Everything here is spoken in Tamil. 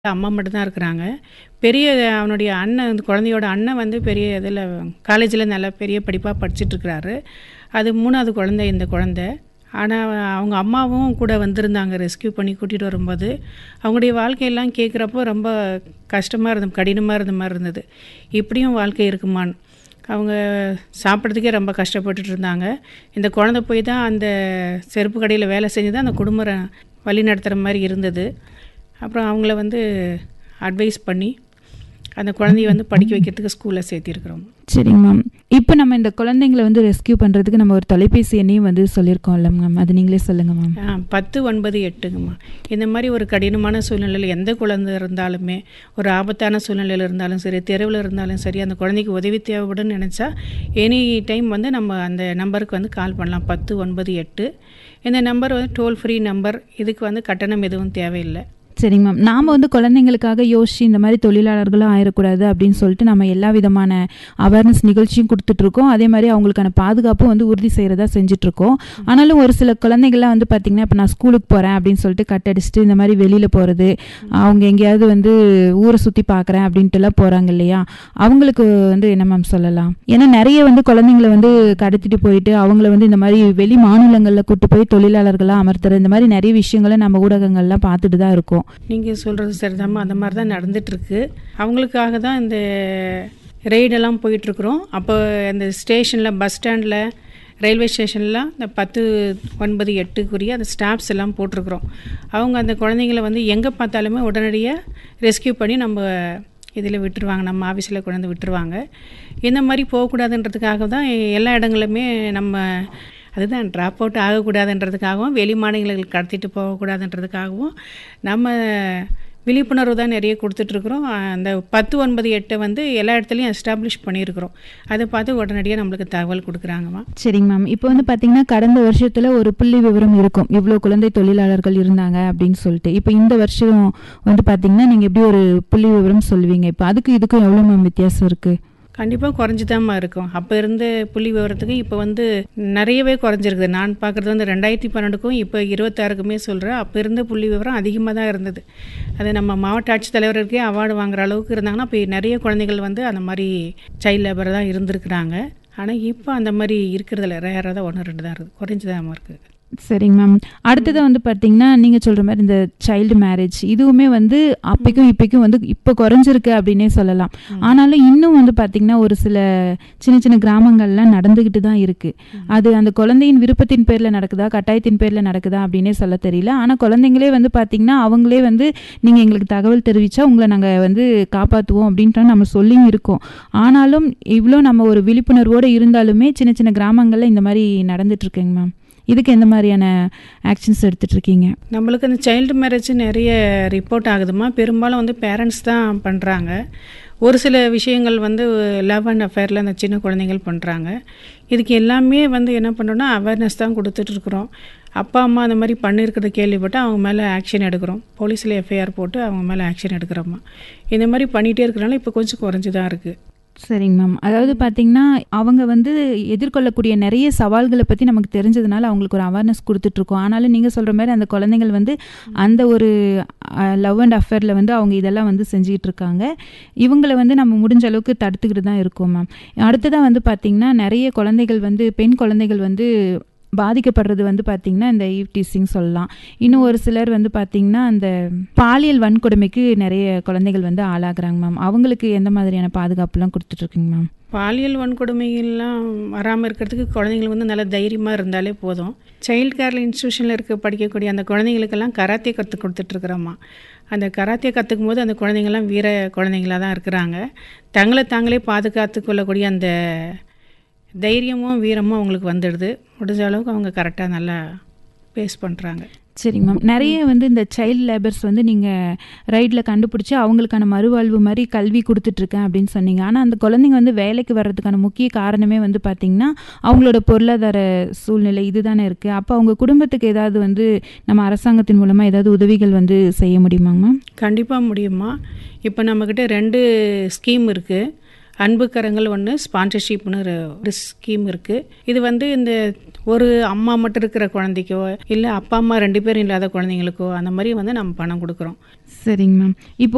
அம்மா மட்டும் தான் இருக்கிறாங்க பெரிய அவனுடைய அண்ணன் அந்த குழந்தையோட அண்ணன் வந்து பெரிய இதில் காலேஜில் நல்லா பெரிய படிப்பாக படிச்சிட்ருக்கிறாரு அது மூணாவது குழந்தை இந்த குழந்தை ஆனால் அவங்க அம்மாவும் கூட வந்திருந்தாங்க ரெஸ்க்யூ பண்ணி கூட்டிகிட்டு வரும்போது அவங்களுடைய வாழ்க்கையெல்லாம் கேட்குறப்போ ரொம்ப கஷ்டமாக இருந்தது கடினமாக இருந்த மாதிரி இருந்தது இப்படியும் வாழ்க்கை இருக்குமான்னு அவங்க சாப்பிட்றதுக்கே ரொம்ப கஷ்டப்பட்டுட்டு இருந்தாங்க இந்த குழந்தை போய் தான் அந்த செருப்பு கடையில் வேலை செஞ்சு தான் அந்த குடும்பம் வழி நடத்துகிற மாதிரி இருந்தது அப்புறம் அவங்கள வந்து அட்வைஸ் பண்ணி அந்த குழந்தைய வந்து படிக்க வைக்கிறதுக்கு ஸ்கூலில் சேர்த்திருக்கிறோம் சரிங்க மேம் இப்போ நம்ம இந்த குழந்தைங்களை வந்து ரெஸ்க்யூ பண்ணுறதுக்கு நம்ம ஒரு தொலைபேசி எண்ணையும் வந்து சொல்லியிருக்கோம்ல மேம் அது நீங்களே சொல்லுங்கள் மேம் ஆ, பத்து ஒன்பது எட்டுங்கம்மா இந்த மாதிரி ஒரு கடினமான சூழ்நிலையில் எந்த குழந்தை இருந்தாலுமே ஒரு ஆபத்தான சூழ்நிலையில் இருந்தாலும் சரி தெருவில் இருந்தாலும் சரி அந்த குழந்தைக்கு உதவி தேவைப்படுன்னு நினச்சா எனி டைம் வந்து நம்ம அந்த நம்பருக்கு வந்து கால் பண்ணலாம் பத்து ஒன்பது எட்டு இந்த நம்பர் வந்து டோல் ஃப்ரீ நம்பர் இதுக்கு வந்து கட்டணம் எதுவும் தேவையில்லை சரிங்க மேம் நாம் வந்து குழந்தைங்களுக்காக யோசிச்சு இந்த மாதிரி தொழிலாளர்களும் ஆயிடக்கூடாது அப்படின்னு சொல்லிட்டு நம்ம எல்லா விதமான அவேர்னஸ் நிகழ்ச்சியும் கொடுத்துட்ருக்கோம் அதே மாதிரி அவங்களுக்கான பாதுகாப்பும் வந்து உறுதி செய்கிறதா செஞ்சுட்ருக்கோம் ஆனாலும் ஒரு சில குழந்தைகள்லாம் வந்து பார்த்திங்கன்னா இப்போ நான் ஸ்கூலுக்கு போகிறேன் அப்படின்னு சொல்லிட்டு கட் அடிச்சுட்டு இந்த மாதிரி வெளியில் போகிறது அவங்க எங்கேயாவது வந்து ஊரை சுற்றி பார்க்குறேன் அப்படின்ட்டுலாம் போகிறாங்க இல்லையா அவங்களுக்கு வந்து என்ன மேம் சொல்லலாம் ஏன்னா நிறைய வந்து குழந்தைங்களை வந்து கடத்திட்டு போயிட்டு அவங்கள வந்து இந்த மாதிரி வெளி மாநிலங்களில் கூட்டு போய் தொழிலாளர்களாக அமர்த்துறது இந்த மாதிரி நிறைய விஷயங்களை நம்ம ஊடகங்கள்லாம் பார்த்துட்டு தான் இருக்கோம் நீங்கள் சொல்கிறது சரிதாம்மா அந்த மாதிரி தான் நடந்துகிட்ருக்கு அவங்களுக்காக தான் இந்த ரெய்டெல்லாம் போயிட்டுருக்குறோம் அப்போ அந்த ஸ்டேஷனில் பஸ் ஸ்டாண்டில் ரயில்வே ஸ்டேஷன்லாம் இந்த பத்து ஒன்பது எட்டுக்குரிய அந்த ஸ்டாப்ஸ் எல்லாம் போட்டிருக்குறோம் அவங்க அந்த குழந்தைங்கள வந்து எங்கே பார்த்தாலுமே உடனடியாக ரெஸ்க்யூ பண்ணி நம்ம இதில் விட்டுருவாங்க நம்ம ஆஃபீஸில் கொண்டு வந்து விட்டுருவாங்க இந்த மாதிரி போகக்கூடாதுன்றதுக்காக தான் எல்லா இடங்களுமே நம்ம அதுதான் ட்ராப் அவுட் ஆகக்கூடாதுன்றதுக்காகவும் வெளி மாநிலங்களுக்கு கடத்திட்டு போகக்கூடாதுன்றதுக்காகவும் நம்ம விழிப்புணர்வு தான் நிறைய கொடுத்துட்ருக்குறோம் அந்த பத்து ஒன்பது எட்டை வந்து எல்லா இடத்துலையும் எஸ்டாப்ளிஷ் பண்ணியிருக்கிறோம் அதை பார்த்து உடனடியாக நம்மளுக்கு தகவல் கொடுக்குறாங்கம்மா சரிங்க மேம் இப்போ வந்து பார்த்தீங்கன்னா கடந்த வருஷத்தில் ஒரு புள்ளி விவரம் இருக்கும் இவ்வளோ குழந்தை தொழிலாளர்கள் இருந்தாங்க அப்படின்னு சொல்லிட்டு இப்போ இந்த வருஷம் வந்து பார்த்தீங்கன்னா நீங்கள் எப்படி ஒரு புள்ளி விவரம் சொல்லுவீங்க இப்போ அதுக்கு இதுக்கும் எவ்வளோ மேம் வித்தியாசம் இருக்குது கண்டிப்பாக குறைஞ்சிதாம்மா இருக்கும் அப்போ இருந்த புள்ளி விவரத்துக்கு இப்போ வந்து நிறையவே குறைஞ்சிருக்குது நான் பார்க்குறது வந்து ரெண்டாயிரத்தி பன்னெண்டுக்கும் இப்போ இருபத்தாறுக்குமே சொல்கிறேன் அப்போ இருந்த புள்ளி விவரம் அதிகமாக தான் இருந்தது அது நம்ம மாவட்ட ஆட்சித்தலைவருக்கே அவார்டு வாங்குற அளவுக்கு இருந்தாங்கன்னா இப்போ நிறைய குழந்தைகள் வந்து அந்த மாதிரி சைல்ட் லேபர் தான் இருந்திருக்கிறாங்க ஆனால் இப்போ அந்த மாதிரி இருக்கிறதில்ல ரேராக தான் ஒன்று ரெண்டு தான் இருக்குது குறைஞ்சிதாம்மா இருக்குது சரிங்க மேம் அடுத்தது வந்து பார்த்தீங்கன்னா நீங்கள் சொல்கிற மாதிரி இந்த சைல்டு மேரேஜ் இதுவுமே வந்து அப்பைக்கும் இப்பைக்கும் வந்து இப்போ குறைஞ்சிருக்கு அப்படின்னே சொல்லலாம் ஆனாலும் இன்னும் வந்து பார்த்தீங்கன்னா ஒரு சில சின்ன சின்ன கிராமங்கள்லாம் நடந்துக்கிட்டு தான் இருக்குது அது அந்த குழந்தையின் விருப்பத்தின் பேரில் நடக்குதா கட்டாயத்தின் பேரில் நடக்குதா அப்படின்னே சொல்ல தெரியல ஆனால் குழந்தைங்களே வந்து பார்த்தீங்கன்னா அவங்களே வந்து நீங்கள் எங்களுக்கு தகவல் தெரிவித்தா உங்களை நாங்கள் வந்து காப்பாற்றுவோம் அப்படின்ட்டு நம்ம சொல்லியும் இருக்கோம் ஆனாலும் இவ்வளோ நம்ம ஒரு விழிப்புணர்வோடு இருந்தாலுமே சின்ன சின்ன கிராமங்களில் இந்த மாதிரி நடந்துட்டுருக்குங்க மேம் இதுக்கு எந்த மாதிரியான ஆக்ஷன்ஸ் எடுத்துட்டு இருக்கீங்க நம்மளுக்கு அந்த சைல்டு மேரேஜ் நிறைய ரிப்போர்ட் ஆகுதுமா பெரும்பாலும் வந்து பேரண்ட்ஸ் தான் பண்ணுறாங்க ஒரு சில விஷயங்கள் வந்து லவ் அண்ட் அஃபேரில் அந்த சின்ன குழந்தைகள் பண்ணுறாங்க இதுக்கு எல்லாமே வந்து என்ன பண்ணுறோன்னா அவேர்னஸ் தான் கொடுத்துட்ருக்குறோம் அப்பா அம்மா அந்த மாதிரி பண்ணியிருக்கிறத கேள்விப்பட்டு அவங்க மேலே ஆக்ஷன் எடுக்கிறோம் போலீஸில் எஃப்ஐஆர் போட்டு அவங்க மேலே ஆக்ஷன் எடுக்கிறோம்மா இந்த மாதிரி பண்ணிகிட்டே இருக்கிறனால இப்போ கொஞ்சம் குறைஞ்சி தான் இருக்குது சரிங்க மேம் அதாவது பார்த்தீங்கன்னா அவங்க வந்து எதிர்கொள்ளக்கூடிய நிறைய சவால்களை பற்றி நமக்கு தெரிஞ்சதுனால அவங்களுக்கு ஒரு அவேர்னஸ் கொடுத்துட்ருக்கோம் ஆனாலும் நீங்கள் சொல்கிற மாதிரி அந்த குழந்தைகள் வந்து அந்த ஒரு லவ் அண்ட் அஃபேரில் வந்து அவங்க இதெல்லாம் வந்து செஞ்சுக்கிட்டு இருக்காங்க இவங்களை வந்து நம்ம முடிஞ்ச அளவுக்கு தடுத்துக்கிட்டு தான் இருக்கோம் மேம் அடுத்ததாக வந்து பார்த்திங்கன்னா நிறைய குழந்தைகள் வந்து பெண் குழந்தைகள் வந்து பாதிக்கப்படுறது வந்து பார்த்திங்கன்னா இந்த ஈவ் டீசிங் சொல்லலாம் இன்னும் ஒரு சிலர் வந்து பார்த்திங்கன்னா அந்த பாலியல் வன்கொடுமைக்கு நிறைய குழந்தைகள் வந்து ஆளாகிறாங்க மேம் அவங்களுக்கு எந்த மாதிரியான பாதுகாப்புலாம் கொடுத்துட்ருக்குங்க மேம் பாலியல் வன்கொடுமைகள்லாம் வராமல் இருக்கிறதுக்கு குழந்தைங்களுக்கு வந்து நல்ல தைரியமாக இருந்தாலே போதும் சைல்டு கேர் இன்ஸ்டியூஷனில் இருக்க படிக்கக்கூடிய அந்த குழந்தைங்களுக்கெல்லாம் கராத்தே கற்றுக் கொடுத்துட்ருக்குறோம்மா அந்த கராத்தே கற்றுக்கும் போது அந்த குழந்தைங்கள்லாம் வீர குழந்தைங்களாக தான் இருக்கிறாங்க தங்களை தாங்களே பாதுகாத்து கொள்ளக்கூடிய அந்த தைரியமும் வீரமும் அவங்களுக்கு வந்துடுது முடிஞ்ச அளவுக்கு அவங்க கரெக்டாக நல்லா பேஸ் பண்ணுறாங்க சரிங்க மேம் நிறைய வந்து இந்த சைல்டு லேபர்ஸ் வந்து நீங்கள் ரைடில் கண்டுபிடிச்சி அவங்களுக்கான மறுவாழ்வு மாதிரி கல்வி கொடுத்துட்ருக்கேன் அப்படின்னு சொன்னீங்க ஆனால் அந்த குழந்தைங்க வந்து வேலைக்கு வர்றதுக்கான முக்கிய காரணமே வந்து பார்த்திங்கன்னா அவங்களோட பொருளாதார சூழ்நிலை இதுதானே இருக்குது அப்போ அவங்க குடும்பத்துக்கு ஏதாவது வந்து நம்ம அரசாங்கத்தின் மூலமாக ஏதாவது உதவிகள் வந்து செய்ய முடியுமாங்க மேம் கண்டிப்பாக முடியுமா இப்போ நம்மக்கிட்ட ரெண்டு ஸ்கீம் இருக்குது அன்பு கரங்கள் ஒன்று ஸ்பான்சர்ஷிப்னு ஒரு ஒரு ஸ்கீம் இருக்குது இது வந்து இந்த ஒரு அம்மா மட்டும் இருக்கிற குழந்தைக்கோ இல்லை அப்பா அம்மா ரெண்டு பேரும் இல்லாத குழந்தைங்களுக்கோ அந்த மாதிரி வந்து நம்ம பணம் கொடுக்குறோம் சரிங்க மேம் இப்போ